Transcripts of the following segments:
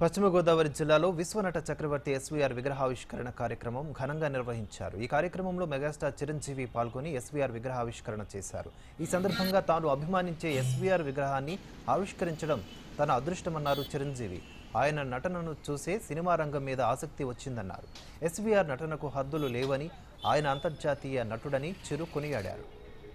పశ్చిమ గోదావరి జిల్లాలో విశ్వనట చక్రవర్తి ఎస్వీఆర్ విగ్రహావిష్కరణ కార్యక్రమం ఘనంగా నిర్వహించారు ఈ కార్యక్రమంలో మెగాస్టార్ చిరంజీవి పాల్గొని ఎస్వీఆర్ విగ్రహావిష్కరణ చేశారు ఈ సందర్భంగా తాను అభిమానించే ఎస్వీఆర్ విగ్రహాన్ని ఆవిష్కరించడం తన అదృష్టమన్నారు చిరంజీవి ఆయన నటనను చూసే సినిమా రంగం మీద ఆసక్తి వచ్చిందన్నారు ఎస్వీఆర్ నటనకు హద్దులు లేవని ఆయన అంతర్జాతీయ నటుడని చిరు కొనియాడారు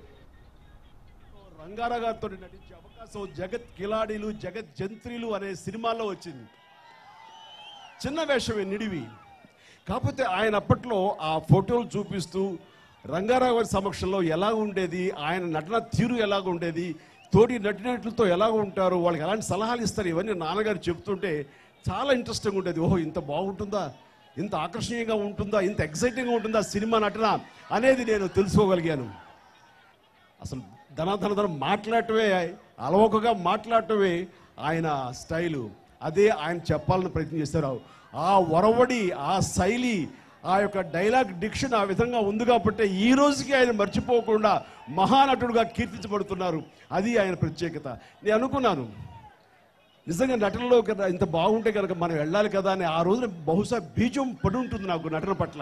రంగారావు గారితో నటించే అవకాశం జగత్ కిలాడీలు జగత్ జంత్రీలు అనే సినిమాలో వచ్చింది చిన్న వేషమే నిడివి కాకపోతే ఆయన అప్పట్లో ఆ ఫోటోలు చూపిస్తూ రంగారావు గారి సమక్షంలో ఎలా ఉండేది ఆయన నటన తీరు ఎలాగ ఉండేది తోటి నటినట్లతో ఎలా ఉంటారు వాళ్ళకి ఎలాంటి సలహాలు ఇస్తారు ఇవన్నీ నాన్నగారు చెప్తుంటే చాలా ఇంట్రెస్టింగ్ ఉండేది ఓహో ఇంత బాగుంటుందా ఇంత ఆకర్షణీయంగా ఉంటుందా ఇంత ఎక్సైటింగ్గా ఉంటుందా సినిమా నటన అనేది నేను తెలుసుకోగలిగాను అసలు ధనాధన ధన మాట్లాడటమే అలవోకగా మాట్లాడటమే ఆయన స్టైలు అదే ఆయన చెప్పాలని ప్రయత్నం చేశారు ఆ ఒరవడి ఆ శైలి ఆ యొక్క డైలాగ్ డిక్షన్ ఆ విధంగా ఉంది కాబట్టి ఈ రోజుకి ఆయన మర్చిపోకుండా మహానటుడుగా కీర్తించబడుతున్నారు అది ఆయన ప్రత్యేకత నేను అనుకున్నాను నిజంగా నటనలో కదా ఇంత బాగుంటే కనుక మనం వెళ్ళాలి కదా అని ఆ రోజున బహుశా బీజం పడి ఉంటుంది నాకు నటన పట్ల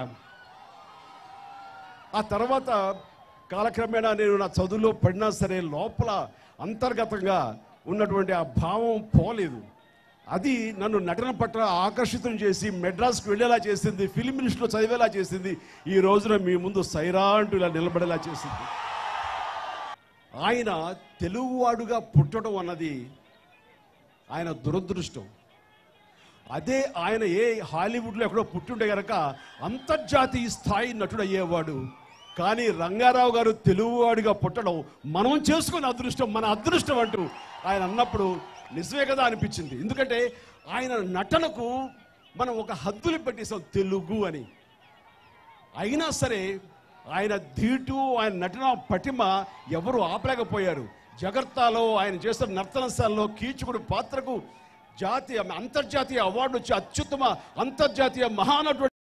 ఆ తర్వాత కాలక్రమేణా నేను నా చదువులో పడినా సరే లోపల అంతర్గతంగా ఉన్నటువంటి ఆ భావం పోలేదు అది నన్ను నటన పట్ల ఆకర్షితం చేసి మెడ్రాస్కి వెళ్ళేలా చేసింది ఫిలిం మినిస్ట్లో చదివేలా చేసింది ఈ రోజున మీ ముందు సైరా అంటూ ఇలా నిలబడేలా చేసింది ఆయన తెలుగువాడుగా పుట్టడం అన్నది ఆయన దురదృష్టం అదే ఆయన ఏ హాలీవుడ్లో ఎక్కడో పుట్టుంటే గనక అంతర్జాతీయ స్థాయి నటుడు అయ్యేవాడు కానీ రంగారావు గారు తెలుగువాడిగా పుట్టడం మనం చేసుకున్న అదృష్టం మన అదృష్టం అంటూ ఆయన అన్నప్పుడు నిజమే కదా అనిపించింది ఎందుకంటే ఆయన నటనకు మనం ఒక హద్దులు పెట్టేసాం తెలుగు అని అయినా సరే ఆయన ధీటు ఆయన నటన పటిమ ఎవరు ఆపలేకపోయారు జగర్తాలో ఆయన చేస్తున్న నర్తనశాలలో కీచుకుడు పాత్రకు జాతీయ అంతర్జాతీయ అవార్డు వచ్చి అత్యుత్తమ అంతర్జాతీయ మహానటుడు